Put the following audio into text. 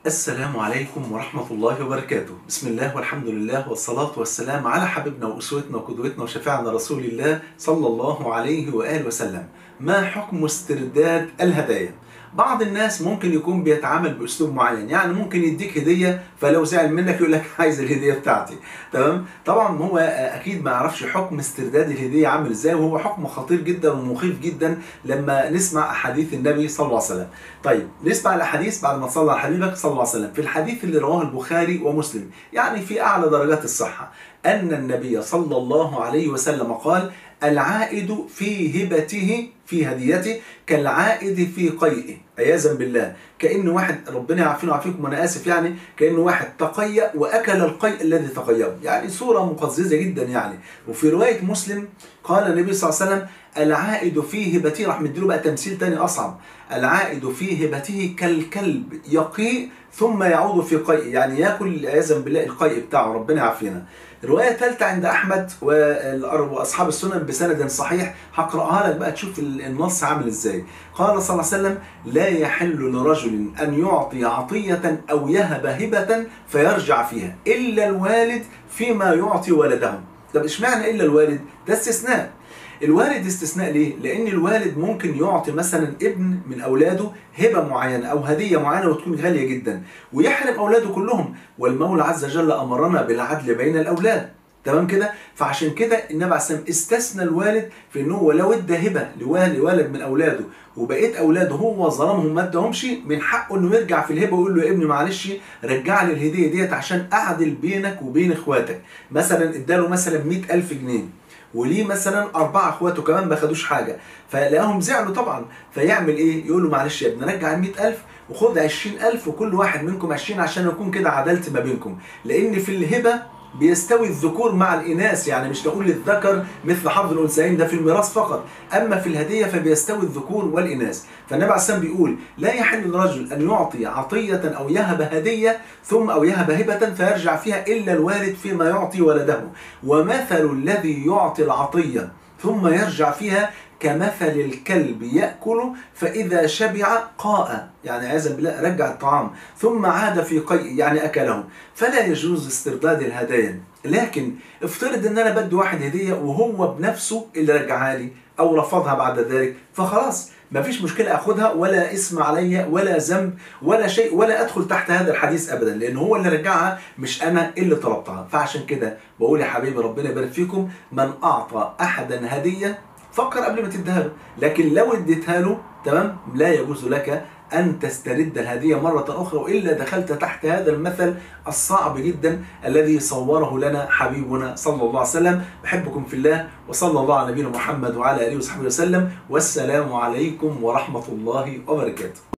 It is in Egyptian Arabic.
السلام عليكم ورحمة الله وبركاته بسم الله والحمد لله والصلاة والسلام على حبيبنا وأسوتنا وقدوتنا وشفيعنا رسول الله صلى الله عليه وآله وسلم ما حكم استرداد الهدايا بعض الناس ممكن يكون بيتعامل باسلوب معين يعني ممكن يديك هديه فلو زعل منك يقول لك عايز الهديه بتاعتي تمام طبعا هو اكيد ما يعرفش حكم استرداد الهديه عامل ازاي وهو حكم خطير جدا ومخيف جدا لما نسمع احاديث النبي صلى الله عليه وسلم طيب نسمع الاحاديث بعد ما تصلى على حبيبك صلى الله عليه وسلم في الحديث اللي رواه البخاري ومسلم يعني في اعلى درجات الصحه ان النبي صلى الله عليه وسلم قال العائد في هبته في هديته كالعائد في قيئه عياذا بالله كأن واحد ربنا يعافينا ويعافيكم وانا اسف يعني كأن واحد تقيأ واكل القيء الذي تقيأه يعني صورة مقززة جدا يعني وفي رواية مسلم قال النبي صلى الله عليه وسلم العائد في هبته راح مديله بقى تمثيل تاني اصعب العائد في هبته كالكلب يقيء ثم يعود في قيء يعني ياكل عياذا بالله القيء بتاعه ربنا يعافينا رواية ثالثة عند أحمد وأصحاب السنن بسند صحيح هقرأها لك بقى تشوف النص عامل إزاي قال صلى الله عليه وسلم لا يحل لرجل أن يعطي عطية أو يهب هبة فيرجع فيها إلا الوالد فيما يعطي ولده طب اشمعنى إلا الوالد ده استثناء الوالد استثناء ليه؟ لأن الوالد ممكن يعطي مثلا ابن من أولاده هبة معينة أو هدية معينة وتكون غالية جدا ويحرم أولاده كلهم والمولى عز وجل أمرنا بالعدل بين الأولاد تمام كده فعشان كده النبي عليه السلام استثنى الوالد في انه هو لو ادى هبه لولد من اولاده وبقيت اولاده هو ظلمهم ما اداهمش من حقه انه يرجع في الهبه ويقول له يا ابني معلش رجع لي الهديه ديت عشان اعدل بينك وبين اخواتك مثلا اداله مثلا 100000 جنيه وليه مثلا اربعه اخواته كمان ما خدوش حاجه فلاقاهم زعلوا طبعا فيعمل ايه يقول له معلش يا ابني رجع ال 100000 وخد 20000 وكل واحد منكم 20 عشان اكون كده عدلت ما بينكم لان في الهبه بيستوي الذكور مع الإناث يعني مش نقول للذكر مثل حظ الأنثيين ده في الميراث فقط أما في الهدية فبيستوي الذكور والإناث فالنبي عليه السلام بيقول لا يحل للرجل أن يعطي عطية أو يهب هدية ثم أو يهب هبة فيرجع فيها إلا الوالد فيما يعطي ولده ومثل الذي يعطي العطية ثم يرجع فيها كمثل الكلب يأكل فإذا شبع قاء يعني عياذا بالله رجع الطعام ثم عاد في قيء يعني أكله فلا يجوز استرداد الهدايا لكن افترض ان انا بدي واحد هدية وهو بنفسه اللي رجعها لي او رفضها بعد ذلك فخلاص مفيش مشكلة اخدها ولا اسم عليا ولا ذنب ولا شيء ولا ادخل تحت هذا الحديث ابدا لان هو اللي رجعها مش انا اللي طلبتها فعشان كده بقول يا حبيبي ربنا يبارك فيكم من اعطى احدا هدية فكر قبل ما تديها له لكن لو اديتها له تمام لا يجوز لك أن تسترد الهدية مرة أخرى وإلا دخلت تحت هذا المثل الصعب جدا الذي صوره لنا حبيبنا صلى الله عليه وسلم بحبكم في الله وصلى الله على نبينا محمد وعلى آله وصحبه وسلم والسلام عليكم ورحمة الله وبركاته